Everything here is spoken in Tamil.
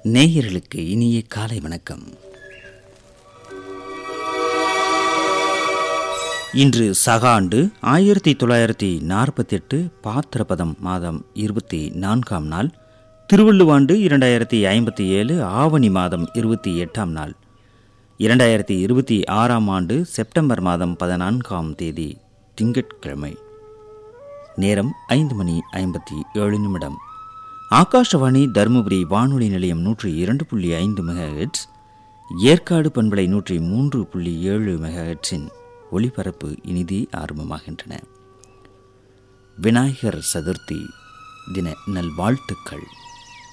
நேயர்களுக்கு இனிய காலை வணக்கம் இன்று சகாண்டு ஆயிரத்தி தொள்ளாயிரத்தி நாற்பத்தெட்டு பாத்திரபதம் மாதம் இருபத்தி நான்காம் நாள் திருவள்ளுவாண்டு இரண்டாயிரத்தி ஐம்பத்தி ஏழு ஆவணி மாதம் இருபத்தி எட்டாம் நாள் இரண்டாயிரத்தி இருபத்தி ஆறாம் ஆண்டு செப்டம்பர் மாதம் பதினான்காம் தேதி திங்கட்கிழமை நேரம் ஐந்து மணி ஐம்பத்தி ஏழு நிமிடம் ஆகாஷவாணி தருமபுரி வானொலி நிலையம் நூற்றி இரண்டு புள்ளி ஐந்து மெகாஹெட்ஸ் ஏற்காடு பண்பலை நூற்றி மூன்று புள்ளி ஏழு மெகாஹெட்ஸின் ஒளிபரப்பு இனிதே ஆரம்பமாகின்றன விநாயகர் சதுர்த்தி தின நல்வாழ்த்துக்கள்